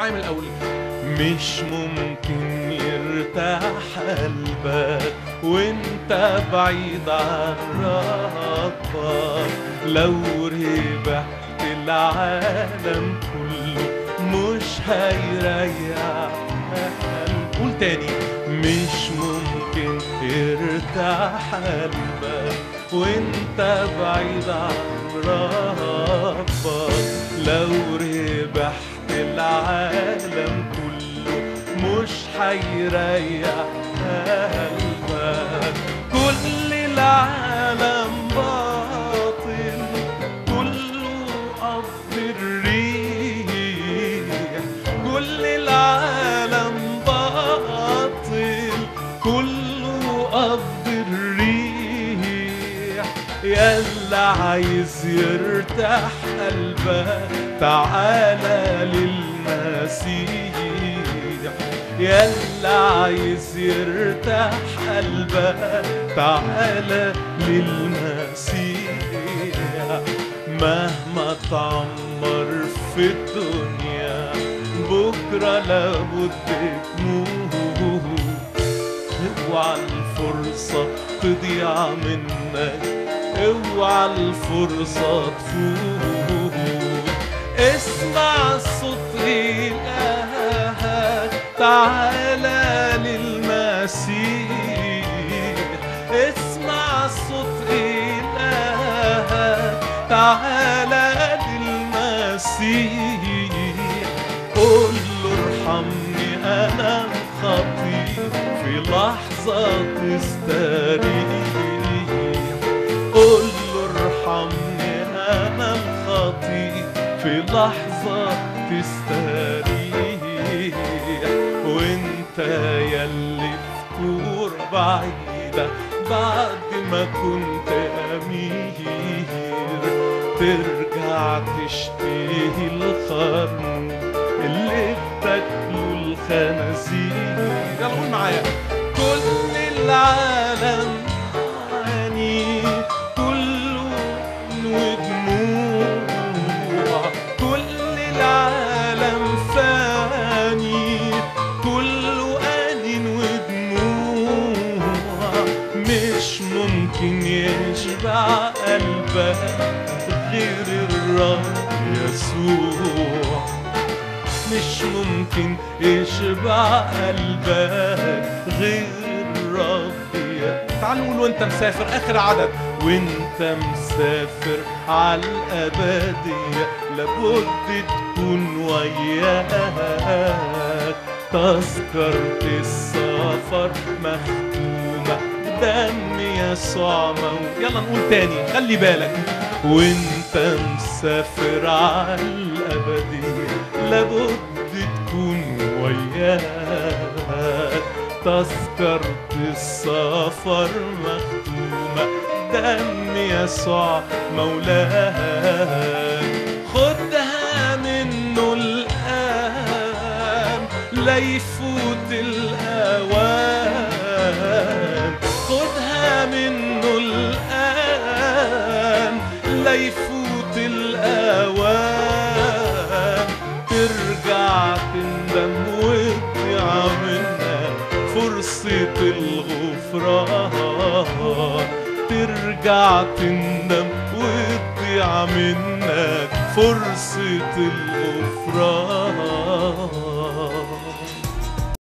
معايا من الاول مش ممكن يرتاح قلبك وانت بعيد عن ربك لو ربحت العالم كله مش هيريح قلبك قول تاني مش ممكن يرتاح قلبك وانت بعيد عن ربك لو ربحت العالم كله مش هيريح قلبك كل العالم باطل كله قبض الريح كل العالم باطل كله قبض الريح يلا عايز يرتاح قلبك تعالى للمسيح يلا عايز يرتاح قلبك تعالى للمسيح مهما تعمر في الدنيا بكرة لابد تموت اوعى الفرصة تضيع منك اوعى الفرصة تفوت اسمع صوت إلهك تعالى للمسيح اسمع صوت إلهك تعالى للمسيح قول له ارحمني انا خطير في لحظة تستريح قول له ارحمني انا الخطير في لحظة تستريح وانت يلي فتور بعيدة بعد ما كنت أمير ترجع تشتهي الخرم اللي بتاكله الخنازير يلا قول معايا كل العالم عاني كله ودموع كل العالم فاني كله آن ودموع مش ممكن يشبع قلبك غير الرب يسوع مش ممكن يشبع قلبك غير الرب يا- تعال نقول وانت مسافر اخر عدد وانت مسافر على الأبدية لابد تكون وياك تذكرة السفر مختومة بدم يسوع موت يلا نقول تاني خلي بالك وانت مسافر على الأبدية لابد تكون وياك تذكرة السفر مختومة دم يسوع مولاك خدها منه الآن لا يفوت الأوان خدها منه الآن لا يفوت الأوان ترجع تندم وتضيع منك فرصة الغفران ترجع تندم وتضيع منك فرصة الغفران